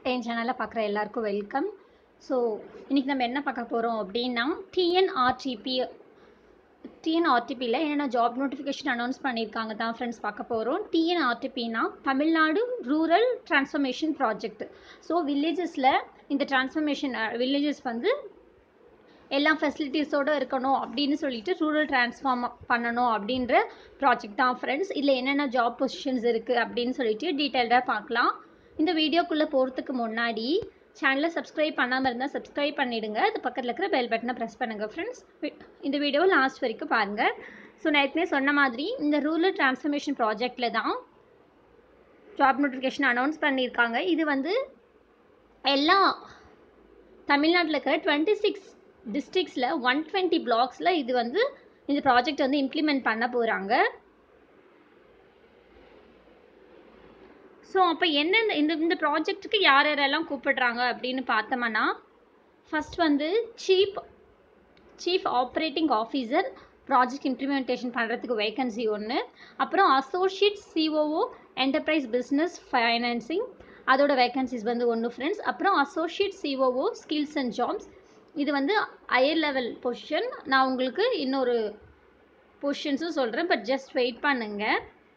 என் சேனலை பார்க்குற எல்லாருக்கும் வெல்கம் ஸோ இன்றைக்கி நம்ம என்ன பார்க்க போகிறோம் அப்படின்னா டிஎன்ஆர்டிபி டிஎன்ஆர்டிபியில் என்னென்ன ஜாப் நோட்டிஃபிகேஷன் அனௌன்ஸ் பண்ணியிருக்காங்க தான் ஃப்ரெண்ட்ஸ் பார்க்க போகிறோம் டிஎன்ஆர்டிபினா Tamil Nadu rural transformation project so வில்லேஜஸில் இந்த டிரான்ஸ்ஃபர்மேஷன் வில்லேஜஸ் வந்து எல்லா ஃபெசிலிட்டிஸோடு இருக்கணும் அப்படின்னு சொல்லிட்டு ரூரல் டிரான்ஸ்ஃபார்ம் பண்ணணும் அப்படின்ற ப்ராஜெக்ட் தான் ஃப்ரெண்ட்ஸ் இதில் என்னென்ன ஜாப் பொசிஷன்ஸ் இருக்குது அப்படின்னு சொல்லிட்டு டீட்டெயில்டாக பார்க்கலாம் இந்த வீடியோக்குள்ளே போகிறதுக்கு முன்னாடி சேனலை சப்ஸ்கிரைப் பண்ணாமல் இருந்தால் சப்ஸ்கிரைப் பண்ணிவிடுங்க அது பக்கத்தில் இருக்கிற பெல் பட்டனை ப்ரெஸ் பண்ணுங்கள் ஃப்ரெண்ட்ஸ் இந்த வீடியோ லாஸ்ட் வரைக்கும் பாருங்கள் ஸோ நான் ஏற்கனவே சொன்ன மாதிரி இந்த ரூரல் டிரான்ஸ்ஃபர்மேஷன் ப்ராஜெக்டில் தான் ஜாப் நோட்டிஃபிகேஷன் அனௌன்ஸ் பண்ணியிருக்காங்க இது வந்து எல்லா தமிழ்நாட்டில் இருக்கிற டுவெண்ட்டி சிக்ஸ் டிஸ்ட்ரிக்ஸில் ஒன் டுவெண்ட்டி பிளாக்ஸில் இது வந்து இந்த ப்ராஜெக்ட் வந்து இம்ப்ளிமெண்ட் பண்ண போகிறாங்க ஸோ அப்போ என்னென்ன இந்த இந்த ப்ராஜெக்ட்டுக்கு யார் யாரெல்லாம் கூப்பிடுறாங்க அப்படின்னு பார்த்தோம்னா ஃபஸ்ட் வந்து chief chief operating officer project implementation பண்ணுறதுக்கு வேகன்சி ஒன்று அப்புறம் associate COO enterprise business financing அதோட வேகன்சிஸ் வந்து ஒன்று ஃப்ரெண்ட்ஸ் அப்புறம் associate COO skills and jobs இது வந்து ஹையர் லெவல் பொசிஷன் நான் உங்களுக்கு இன்னொரு பொசிஷன்ஸும் சொல்கிறேன் பட் ஜஸ்ட் வெயிட் பண்ணுங்கள்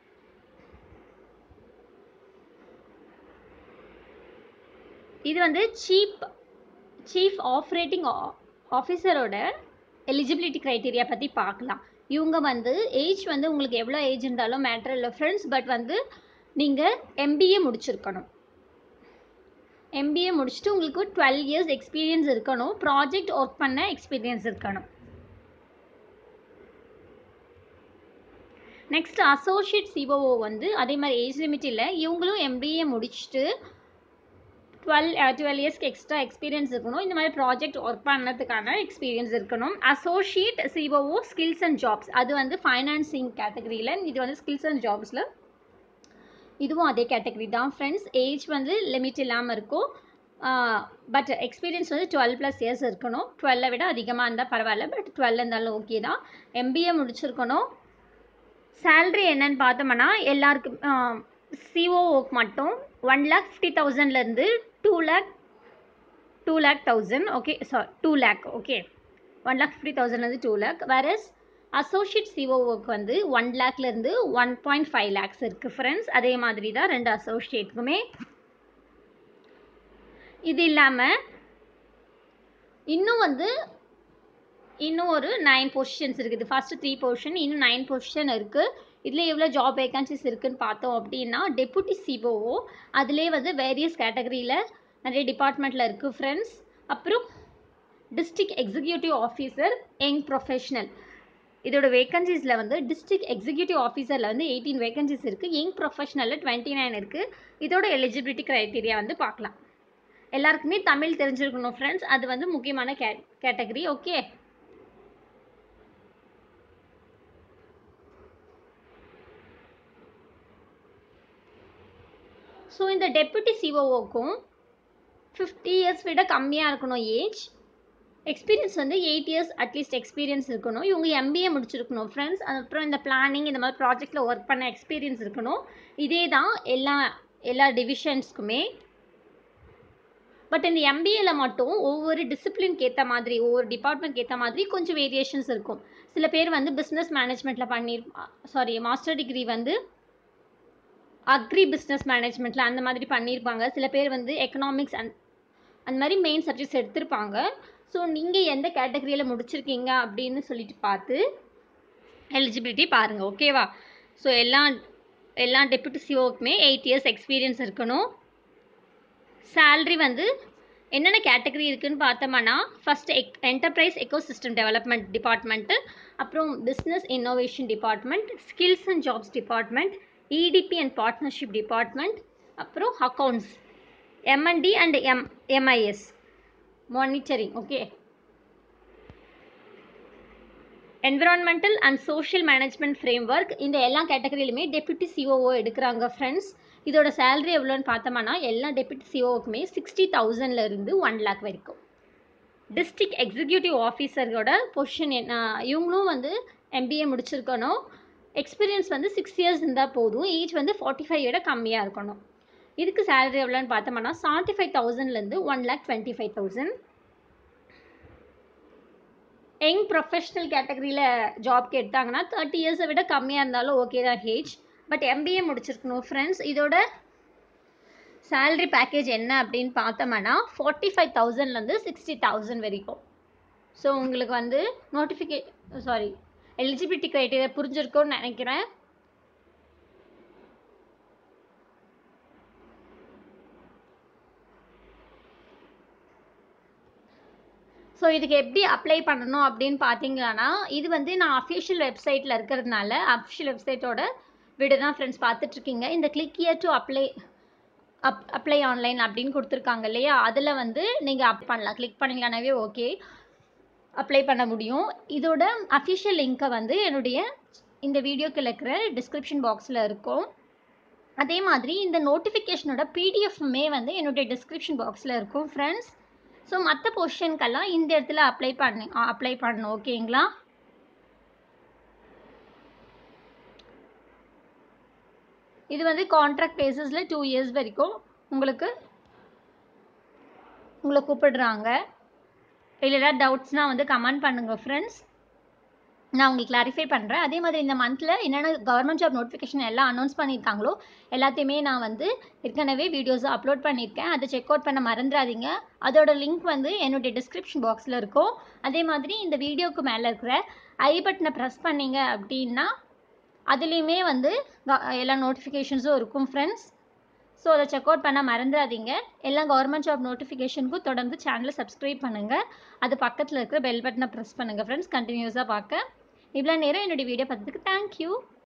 இது வந்து சீப் சீஃப் ஆப்ரேட்டிங் ஆஃபீஸரோட எலிஜிபிலிட்டி க்ரைட்டீரியா பற்றி பார்க்கலாம் இவங்க வந்து ஏஜ் வந்து உங்களுக்கு எவ்வளோ ஏஜ் இருந்தாலும் மேட்ரு இல்லை ஃப்ரெண்ட்ஸ் பட் வந்து நீங்கள் எம்பிஏ முடிச்சிருக்கணும் எம்பிஏ முடிச்சுட்டு உங்களுக்கு டுவெல் இயர்ஸ் எக்ஸ்பீரியன்ஸ் இருக்கணும் ப்ராஜெக்ட் ஒர்க் பண்ண எக்ஸ்பீரியன்ஸ் இருக்கணும் நெக்ஸ்ட் அசோசியேட் சிஓஓ வந்து அதே மாதிரி ஏஜ் லிமிட் இல்லை இவங்களும் எம்பிஏ முடிச்சுட்டு டுவெல் டுவெல் இயர்ஸ்க்கு எக்ஸ்ட்ரா எக்ஸ்பீரியன்ஸ் இருக்கணும் இந்த மாதிரி ப்ராஜெக்ட் ஒர்க் பண்ணதுக்கான எக்ஸ்பீரியன்ஸ் இருக்கணும் associate COO skills and jobs அது வந்து ஃபைனான்சிங் கேட்டகரியில் இது வந்து ஸ்கில்ஸ் அண்ட் ஜாப்ஸில் இதுவும் அதே கேட்டகரி தான் ஃப்ரெண்ட்ஸ் ஏஜ் வந்து லிமிட் இல்லாமல் இருக்கும் பட் எக்ஸ்பீரியன்ஸ் வந்து டுவெல் ப்ளஸ் இயர்ஸ் இருக்கணும் டுவெல்லை விட அதிகமாக இருந்தால் பரவாயில்ல பட் டுவெல் இருந்தாலும் ஓகே தான் எம்பிஏ முடிச்சிருக்கணும் சேல்ரி என்னன்னு பார்த்தோம்னா எல்லாருக்கும் சிஓஓக்கு மட்டும் ஒன் லேக் ஃபிஃப்டி தௌசண்ட்லேருந்து two lakh two lakh thousand okay sorry two lakh okay one lakh fifty தௌசண்ட்லேருந்து டூ லேக் வேறஸ் அசோசியேட் சிஓஓக்கு வந்து ஒன் லேக்லேருந்து ஒன் பாயிண்ட் ஃபைவ் லேக்ஸ் இருக்குது ஃப்ரெண்ட்ஸ் அதே மாதிரி தான் ரெண்டு அசோசியேட்டுக்குமே இது இல்லாமல் இன்னும் வந்து இன்னும் ஒரு நைன் பொசிஷன்ஸ் இருக்குது ஃபஸ்ட்டு த்ரீ பொசிஷன் இன்னும் நைன் பொசிஷன் இருக்குது இதில் எவ்வளோ ஜாப் வேகன்சிஸ் இருக்குதுன்னு பார்த்தோம் அப்படின்னா டெபுட்டி சிஓஓ அதிலே வந்து வேரியஸ் கேட்டகரியில் நிறைய டிபார்ட்மெண்ட்டில் இருக்குது ஃப்ரெண்ட்ஸ் அப்புறம் district executive officer young professional இதோட வேகன்சிஸில் வந்து டிஸ்ட்ரிக்ட் எக்ஸிக்யூட்டிவ் ஆஃபீஸரில் வந்து எயிட்டீன் வேகன்சிஸ் இருக்குது யங் ப்ரொஃபஷனலில் டுவெண்ட்டி நைன் இருக்குது இதோட எலிஜிபிலிட்டி க்ரைட்டீரியா வந்து பார்க்கலாம் எல்லாருக்குமே தமிழ் தெரிஞ்சிருக்கணும் ஃப்ரெண்ட்ஸ் அது வந்து முக்கியமான கே கேட்டகரி ஓகே ஸோ இந்த டெப்புட்டி சிஓஓக்கும் ஃபிஃப்டி இயர்ஸ் விட கம்மியாக இருக்கணும் ஏஜ் எக்ஸ்பீரியன்ஸ் வந்து எயிட் இயர்ஸ் அட்லீஸ்ட் எக்ஸ்பீரியன்ஸ் இருக்கணும் இவங்க எம்பிஏ முடிச்சிருக்கணும் ஃப்ரெண்ட்ஸ் அப்புறம் இந்த பிளானிங் இந்த மாதிரி ப்ராஜெக்டில் ஒர்க் பண்ண எக்ஸ்பீரியன்ஸ் இருக்கணும் இதே தான் எல்லா எல்லா டிவிஷன்ஸ்க்குமே பட் இந்த எம்பிஏல மட்டும் ஒவ்வொரு டிசிப்ளின்க்கு ஏற்ற மாதிரி ஒவ்வொரு டிபார்ட்மெண்ட்க்கு ஏற்ற மாதிரி கொஞ்சம் வேரியேஷன்ஸ் இருக்கும் சில பேர் வந்து பிஸ்னஸ் மேனேஜ்மெண்ட்டில் பண்ணி சாரி மாஸ்டர் டிகிரி வந்து அக்ரி பிஸ்னஸ் மேனேஜ்மெண்ட்டில் அந்த மாதிரி பண்ணியிருப்பாங்க சில பேர் வந்து எக்கனாமிக்ஸ் அண்ட் அந்த மாதிரி மெயின் சப்ஜெக்ட்ஸ் எடுத்திருப்பாங்க ஸோ நீங்கள் எந்த கேட்டகரியில் முடிச்சிருக்கீங்க அப்படின்னு சொல்லிட்டு பார்த்து எலிஜிபிலிட்டி பாருங்கள் ஓகேவா ஸோ எல்லா எல்லா டெப்யூட்டி சிஓக்குமே எயிட் இயர்ஸ் எக்ஸ்பீரியன்ஸ் இருக்கணும் சேல்ரி வந்து என்னென்ன கேட்டகரி இருக்குதுன்னு பார்த்தோம்னா ஃபஸ்ட் எக் என்டர்பிரைஸ் எக்கோசிஸ்டம் டெவலப்மெண்ட் டிபார்ட்மெண்ட்டு அப்புறம் business innovation department skills and jobs department EDP and partnership department அப்புறம் accounts MNT and M MIS monitoring okay environmental and social management framework இந்த எல்லா கேட்டகரியிலுமே டெப்யூட்டி சிஓஓ எடுக்கிறாங்க friends இதோட salary எவ்வளோன்னு பார்த்தோம்னா எல்லா டெப்யூட்டி சிஓவுக்குமே சிக்ஸ்டி தௌசண்ட்லேருந்து ஒன் லேக் வரைக்கும் டிஸ்ட்ரிக்ட் எக்ஸிக்யூட்டிவ் ஆஃபீஸரோட பொசிஷன் என்ன இவங்களும் வந்து எம்பிஏ முடிச்சிருக்கணும் எக்ஸ்பீரியன்ஸ் வந்து சிக்ஸ் இயர்ஸ் இருந்தால் போதும் ஏஜ் வந்து ஃபார்ட்டி ஃபைவ் விட கம்மியாக இருக்கணும் இதுக்கு சேலரி எவ்வளோன்னு பார்த்தோம்னா செவன்ட்டி ஃபைவ் தௌசண்ட்லேருந்து one lakh twenty five thousand young professional கேட்டகரியில் ஜாப்க்கு எடுத்தாங்கன்னா தேர்ட்டி இயர்ஸை விட கம்மியாக இருந்தாலும் ஓகே தான் ஏஜ் பட் எம்பிஏ முடிச்சிருக்கணும் ஃப்ரெண்ட்ஸ் இதோட சேலரி பேக்கேஜ் என்ன அப்படின்னு பார்த்தோம்னா ஃபார்ட்டி ஃபைவ் தௌசண்ட்லேருந்து சிக்ஸ்டி தௌசண்ட் வரைக்கும் ஸோ உங்களுக்கு வந்து நோட்டிஃபிகே சாரி எலிஜிபிலிட்டி க்ரைட்டீரியா புரிஞ்சிருக்கும்னு நினைக்கிறேன் ஸோ இதுக்கு எப்படி அப்ளை பண்ணணும் அப்படின்னு பார்த்தீங்கன்னா இது வந்து நான் அஃபிஷியல் வெப்சைட்டில் இருக்கிறதுனால அஃபிஷியல் வெப்சைட்டோட வீடியோ தான் ஃப்ரெண்ட்ஸ் பார்த்துட்ருக்கீங்க இந்த click here to apply up apply online அப்படின்னு கொடுத்துருக்காங்க இல்லையா அதில் வந்து நீங்கள் அப் பண்ணலாம் கிளிக் பண்ணிங்களானாவே ஓகே அப்ளை பண்ண முடியும் இதோட அஃபிஷியல் லிங்க்கை வந்து என்னுடைய இந்த வீடியோக்கு இருக்கிற டிஸ்கிரிப்ஷன் பாக்ஸில் இருக்கும் அதே மாதிரி இந்த நோட்டிஃபிகேஷனோட பிடிஎஃப்மே வந்து என்னுடைய டிஸ்கிரிப்ஷன் பாக்ஸில் இருக்கும் ஃப்ரெண்ட்ஸ் ஸோ மற்ற பொசிஷனுக்கெல்லாம் இந்த இடத்துல அப்ளை பண்ணி அப்ளை பண்ணணும் ஓகேங்களா இது வந்து கான்ட்ராக்ட் பேசிஸில் டூ இயர்ஸ் வரைக்கும் உங்களுக்கு உங்களை கூப்பிடுறாங்க இல்லை ஏதாவது டவுட்ஸ்னால் வந்து கமெண்ட் பண்ணுங்கள் ஃப்ரெண்ட்ஸ் நான் உங்களுக்கு கிளாரிஃபை பண்ணுறேன் அதே மாதிரி இந்த மந்தில் என்னென்ன கவர்மெண்ட் ஜாப் நோட்டிஃபிகேஷன் எல்லாம் அனௌன்ஸ் பண்ணியிருக்காங்களோ எல்லாத்தையுமே நான் வந்து ஏற்கனவே வீடியோஸ் அப்லோட் பண்ணியிருக்கேன் அதை செக் அவுட் பண்ண மறந்துடாதீங்க அதோட லிங்க் வந்து என்னுடைய டிஸ்கிரிப்ஷன் பாக்ஸில் இருக்கும் அதே மாதிரி இந்த வீடியோக்கு மேலே இருக்கிற ஐ பட்டனை ப்ரெஸ் பண்ணீங்க அப்படின்னா அதுலேயுமே வந்து எல்லா நோட்டிஃபிகேஷன்ஸும் இருக்கும் ஃப்ரெண்ட்ஸ் ஸோ அதை செக் அவுட் பண்ண மறந்துடாதீங்க எல்லா கவர்மெண்ட் ஜாப் நோட்டிஃபிகேஷனுக்கும் தொடர்ந்து சேனலை சப்ஸ்கிரைப் பண்ணுங்கள் அது பக்கத்தில் இருக்கிற பெல் பட்டனை ப்ரெஸ் பண்ணுங்கள் ஃப்ரெண்ட்ஸ் கண்டினியூஸாக பார்க்க இவ்வளோ நேரம் என்னுடைய வீடியோ பார்த்ததுக்கு தேங்க்யூ